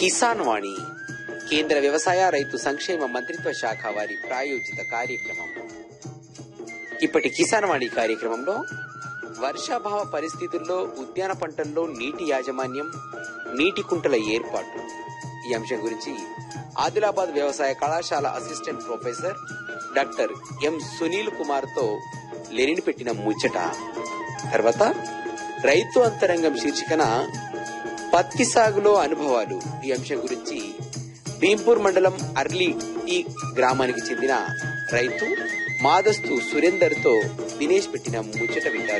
కిసాన్ వాణి కేంద్ర వ్యవసాయ రైతు సంక్షేమ మంత్రిత్వ శాఖ వారి ప్రాయోజిత కార్యక్రమం ఇప్పటి కిసాన్ వాణి కార్యక్రమంలో వర్షాభావ పరిస్థితుల్లో ఉద్యాన పంటల్లో నీటి యాజమాన్యం నీటి కుంటల ఏర్పాటు ఈ అంశం గురించి ఆదిలాబాద్ వ్యవసాయ కళాశాల assistant professor doctor M Sunil Kumar తో లెనిన్ పెట్టిన ముచ్చట తర్వాత రైతు అంతరంగం శీర్షికన పత్తి సాగులో అనుభవాలు ఈ అంశం గురించి భీంపూర్ మండలం అర్లీ ఈ గ్రామానికి చెందిన రైతు మాదస్తు సురేందర్ తో దినేష్ పెట్టిన ముచ్చట వింటారు